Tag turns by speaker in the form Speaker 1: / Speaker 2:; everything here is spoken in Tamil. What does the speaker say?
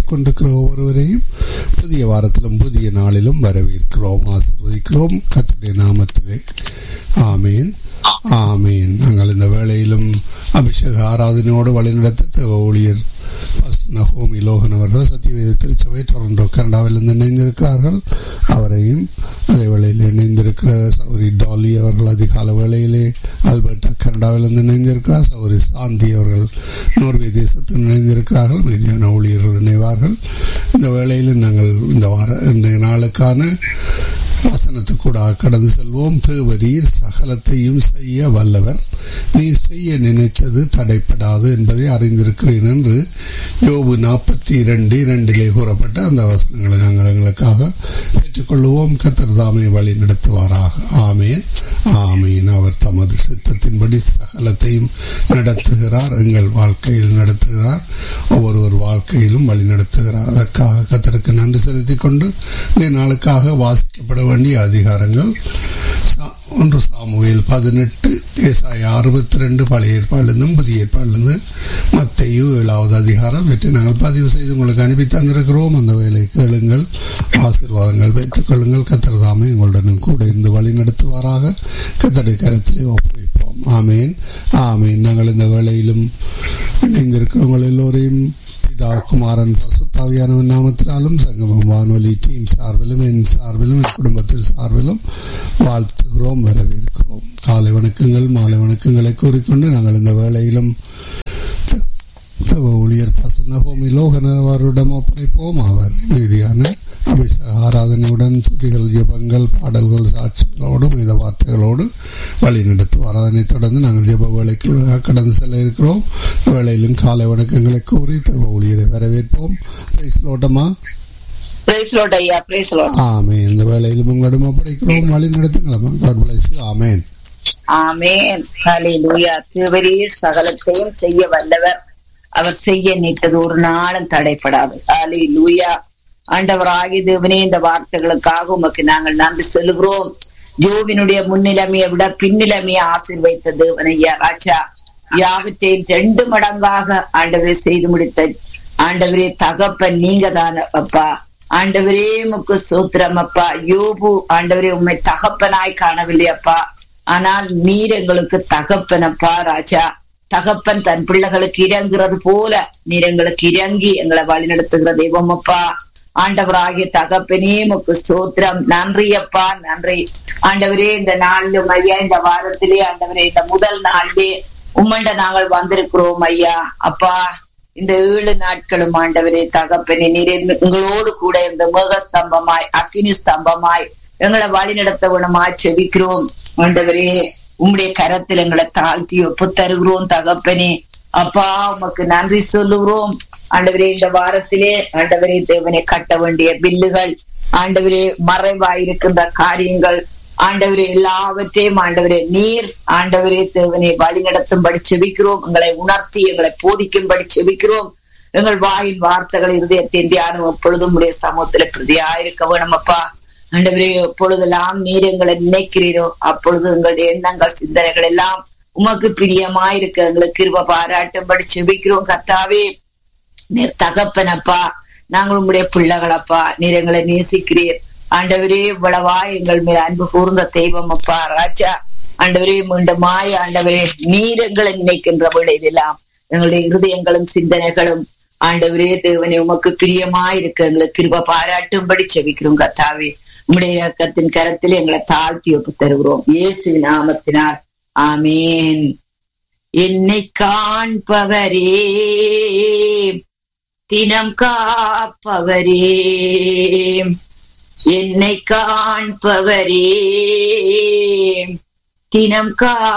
Speaker 1: கேட்டுக்கொண்டிருக்கிற ஒவ்வொருவரையும் புதிய வாரத்திலும் புதிய நாளிலும் வரவேற்கிறோம் ஆசிர்வதிக்கிறோம் கத்துடைய நாமத்திலே ஆமேன் ஆமேன் நாங்கள் இந்த வேளையிலும் அபிஷேக ஆராதனையோடு வழிநடத்த ஊழியர் நகோமி லோகன் அவர்கள் சத்தியவேத திருச்சபை டொரண்டோ கனடாவிலிருந்து இணைந்திருக்கிறார்கள் அவரையும் அதே வேளையில் இணைந்திருக்கிற சௌரி டாலி அவர்கள் அதிகால வேளையிலே ஆல்பர்டா கனடாவிலிருந்து இணைந்திருக்கிறார் சௌரி சாந்தி அவர்கள் நோர்வே தேசத்தில் இணைந்திருக்கிறார்கள் மீதியான ஊழியர்கள் இணைவார்கள் இந்த வேளையில் நாங்கள் இந்த வார இந்த நாளுக்கான வசனத்துக்கூட கடந்து செல்வோம் தேவரீர் சகலத்தையும் செய்ய வல்லவர் நீர் செய்ய நினைச்சது தடைப்படாது என்பதை அறிந்திருக்கிறேன் என்று யோபு நாற்பத்தி இரண்டு இரண்டிலே கூறப்பட்ட அந்த வசனங்களை நாங்கள் எங்களுக்காக பெற்றுக்கொள்வோம் கத்தர் தாமே வழி நடத்துவாராக ஆமேன் ஆமேன் அவர் தமது சித்தத்தின்படி சகலத்தையும் நடத்துகிறார் எங்கள் வாழ்க்கையில் நடத்துகிறார் ஒவ்வொருவர் வாழ்க்கையிலும் வழி நடத்துகிறார் அதற்காக கத்தருக்கு நன்றி செலுத்திக் கொண்டு இந்த நாளுக்காக வாசிக்கப்பட வேண்டிய அதிகாரங்கள் ஒன்று சாமுவேல் பதினெட்டு ஏசாய அறுபத்தி ரெண்டு பழைய ஏற்பாடுலேருந்தும் புதிய ஏற்பாடுலேருந்து மத்தையு ஏழாவது அதிகாரம் வெற்றி நாங்கள் பதிவு செய்து உங்களுக்கு அனுப்பி தந்திருக்கிறோம் அந்த வேலை கேளுங்கள் ஆசீர்வாதங்கள் பெற்றுக்கொள்ளுங்கள் கத்திரதாமே உங்களுடன் கூட இருந்து வழி நடத்துவாராக கத்தடை கரத்திலே ஒப்புவிப்போம் ஆமேன் ஆமேன் நாங்கள் இந்த வேளையிலும் இணைந்திருக்கிறவங்கள் எல்லோரையும் பிதா குமாரன் பசுத்தாவியானவன் நாமத்தினாலும் சங்கமம் வானொலி டீம் சார்பிலும் என் சார்பிலும் என் குடும்பத்தின் சார்பிலும் வாழ்த்துகிறோம் வரவேற்கிறோம் காலை வணக்கங்கள் மாலை வணக்கங்களை கூறிக்கொண்டு நாங்கள் இந்த வேளையிலும் ஊழியர் பசனகோமி லோகனவரிடம் ஒப்படைப்போம் அவர் மீதியான அபிஷேக ஆராதனையுடன் துதிகள் ஜபங்கள் பாடல்கள் சாட்சிகளோடு வேத வார்த்தைகளோடு வழி நடத்துவார் அதனைத் தொடர்ந்து நாங்கள் ஜப வேலைக்கு கடந்து செல்ல இருக்கிறோம் வேலையிலும் காலை வணக்கங்களை கூறி தவ ஊழியரை வரவேற்போம் பிரைஸ்லோட்டமா ஆமே இந்த வேலையிலும் உங்களிடம் ஒப்படைக்கிறோம் வழி நடத்துங்களா காட் பிளஸ் ஆமேன்
Speaker 2: ஆமேன் ஹalleluya தேவரீர் சகலத்தையும் செய்ய வல்லவர் அவர் செய்ய நினைத்தது ஒரு நாளும் தடைப்படாது ஹalleluya ஆண்டவராகிய தேவனே இந்த வார்த்தைகளுக்காக உமக்கு நாங்கள் நன்றி சொல்லுகிறோம் ஜோவினுடைய முன்னிலைமையை விட பின்னிலைமையை ஆசீர்வைத்த தேவனையா ராஜா யாவற்றையும் ரெண்டு மடங்காக ஆண்டவரே செய்து முடித்த ஆண்டவரே தகப்பன் நீங்க தான அப்பா ஆண்டவரே முக்கு சூத்திரம் அப்பா யோபு ஆண்டவரே உண்மை தகப்பனாய் காணவில்லை அப்பா ஆனால் நீர் எங்களுக்கு தகப்பனப்பா ராஜா தகப்பன் தன் பிள்ளைகளுக்கு இறங்குறது போல நீர் எங்களுக்கு இறங்கி எங்களை வழிநடத்துகிற தெய்வம் அப்பா ஆண்டவராகிய தகப்பனே முக்கு சோத்திரம் நன்றி அப்பா நன்றி ஆண்டவரே இந்த நாளிலும் ஐயா இந்த வாரத்திலே ஆண்டவரே இந்த முதல் நாளிலே உம்மண்ட நாங்கள் வந்திருக்கிறோம் ஐயா அப்பா இந்த ஏழு நாட்களும் ஆண்டவரே தகப்பனே நீர் எங்களோடு கூட இந்த மேக ஸ்தம்பமாய் அக்கினி ஸ்தம்பமாய் எங்களை வழி நடத்த வேணுமாய் செபிக்கிறோம் ஆண்டவரே உம்முடைய கரத்தில் எங்களை தாழ்த்தி ஒப்பு தருகிறோம் தகப்பனே அப்பா உமக்கு நன்றி சொல்லுகிறோம் ஆண்டவரே இந்த வாரத்திலே ஆண்டவரே தேவனை கட்ட வேண்டிய பில்லுகள் ஆண்டவரே மறைவாயிருக்கின்ற காரியங்கள் ஆண்டவரே எல்லாவற்றையும் ஆண்டவரே நீர் ஆண்டவரே தேவனை வழி நடத்தும்படி செபிக்கிறோம் எங்களை உணர்த்தி எங்களை போதிக்கும்படி செபிக்கிறோம் எங்கள் வாயின் வார்த்தைகள் இருதயத்தின் தியானம் எப்பொழுதும் உடைய சமூகத்துல பிரதியாயிருக்க வேணும் அப்பா ஆண்டவரே எப்பொழுதெல்லாம் நீர் எங்களை நினைக்கிறீரோ அப்பொழுது எங்களுடைய எண்ணங்கள் சிந்தனைகள் எல்லாம் உமக்கு பிரியமாயிருக்க எங்களுக்கு கிருப பாராட்டும்படி செபிக்கிறோம் கத்தாவே நீர் தகப்பனப்பா நாங்கள் உங்களுடைய பிள்ளைகளப்பா நீர் எங்களை நேசிக்கிறீர் ஆண்டவரே இவ்வளவா எங்கள் மேல் அன்பு கூர்ந்த தெய்வம் அப்பா ராஜா ஆண்டவரே மீண்டுமாய் ஆண்டவரே நீர் எங்களை நினைக்கின்ற விளைவெல்லாம் எங்களுடைய இருதயங்களும் சிந்தனைகளும் ஆண்டவரே தேவனை உமக்கு பிரியமா இருக்க எங்களுக்கு கிருப பாராட்டும்படி செவிக்கிறோம் கத்தாவே உம்முடைய இயக்கத்தின் கரத்தில் எங்களை தாழ்த்தி ஒப்பு தருகிறோம் இயேசு நாமத்தினார் ஆமேன் என்னை காண்பவரே தினம் காப்பவரே என்னை காண்பவரே தினம் கா